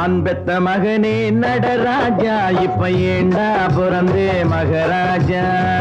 நான் பெத்த மகனே நடராஜா இப்ப ஏண்டா பிறந்தே மகராஜா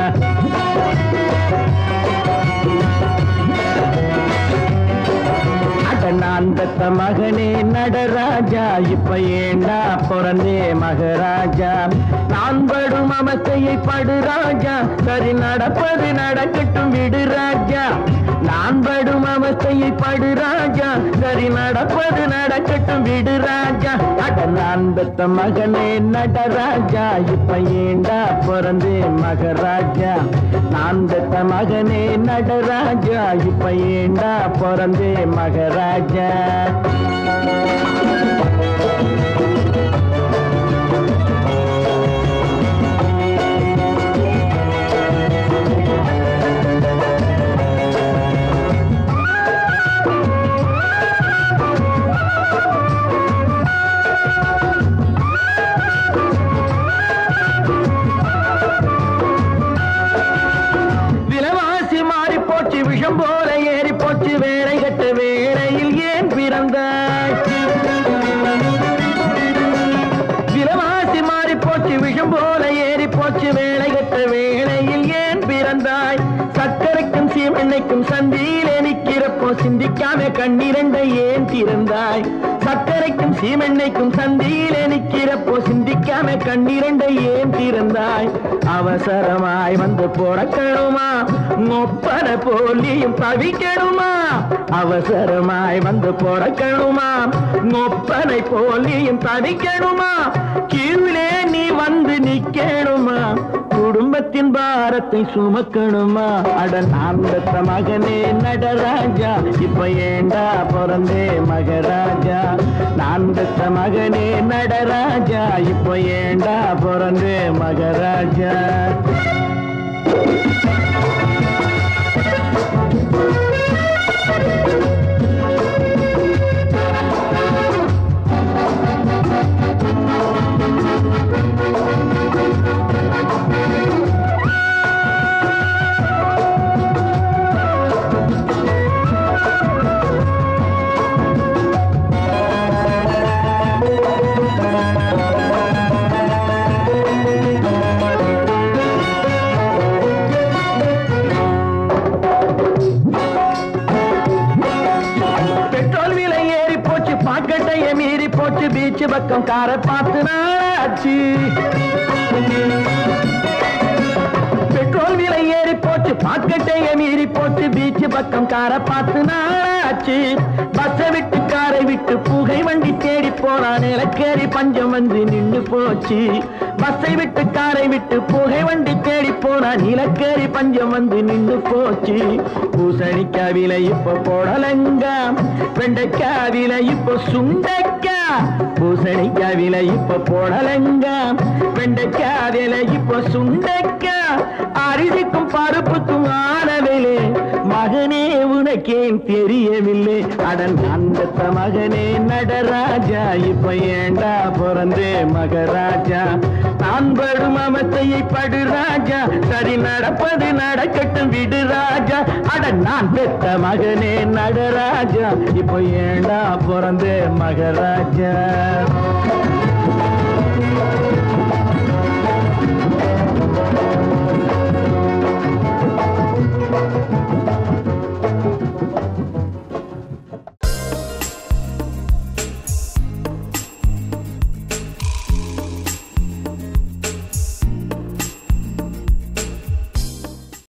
அட நான் பெத்த மகனே நடராஜா இப்ப ஏண்டா பிறந்தே மகராஜா நான் படும் அவஸ்தையை படு ராஜா சரி நடப்பது நடக்கட்டும் விடு ராஜா நான் படும் அவஸ்தையை படு ராஜா சரி நடப்பது நடக்கட்டும் விடு ராஜா அட நான் பெத்த மகனே நடராஜா இப்ப ஏண்டா பிறந்தே மகராஜா நான் பெத்த மகனே நடராஜா இப்ப ஏண்டா பிறந்தே மகராஜா விலவாசி மாறி போச்சு விஷம் போல ஏறி போச்சு வேலை கட்ட வேளையில் ஏன் பிறந்தாய் விலவாசி மாறி போச்சு விஷம் போல ஏறி போச்சு வேலை கட்ட வேளையில் ஏன் பிறந்தாய் சக்கரைக்கும் சீமெண்ணைக்கும் சந்தியிலே நிக்கிறப்போ சிந்திக்காம கண்ணிரண்டை ஏன் திறந்தாய் சக்கரைக்கும் சீமெண்ணைக்கும் சந்தியிலே நிக்கிறப்போ சிந்திக்காம கண்ணிரண்டை ஏன் திறந்தாய் அவசரமாய் வந்து பிறக்கணுமா மொப்பன போலியும் தவிக்கணுமா அவசரமாய் வந்து பிறக்கணுமா மொப்பனை போலியும் தவிக்கணுமா கீழே நீ வந்து நிக்கணுமா குடும்பத்தின் பாரத்தை சுமக்கணுமா அட நான் பெத்த மகனே நடராஜா இப்ப ஏண்டா பிறந்தே மகராஜா நான் பெத்த மகனே நடராஜா இப்ப ஏண்டா பிறந்தே மகராஜா பெட்ரோல் விலை ஏறி போச்சு பாக்கெட்டைய மீறி போச்சு பீச் பக்கம் காரை பார்த்து நாளாச்சு பெட்ரோல் விலை ஏறி போச்சு பாக்கெட்டைய மீறி போச்சு பீச் பக்கம் காரை பார்த்து நாளாச்சு பஸ்ஸை விட்டு காரை விட்டு புகை வண்டி தேடி போனா நிலக்கேறி பஞ்சம் வந்து நின்னு போச்சு பஸ்ஸை விட்டு காரை விட்டு புகை வண்டி தேடி போனா நிலக்கேறி பஞ்சம் வந்து நின்னு போச்சு பூசணிக்காய் விலை இப்ப போடலங்க வெண்டைக்காய் விலை இப்ப சுண்டைக்கா பூசணிக்காய் விலை இப்ப போடலங்க வெண்டைக்காய் விலை இப்ப சுண்டைக்கா அரிசிக்கும் பருப்புக்கும் ஆனவில்லை மகனே உனக்கேன் தெரியவில்லை அடன் அந்த மகனே நடராஜா இப்ப ஏண்டா பிறந்தே மகராஜா நான் படும் அமத்தையை படு ராஜா சரி நடப்பது நடக்கட்டும் விடு ராஜா அட நான் பெத்த மகனே நடராஜா இப்ப ஏண்டா பிறந்தே மகராஜா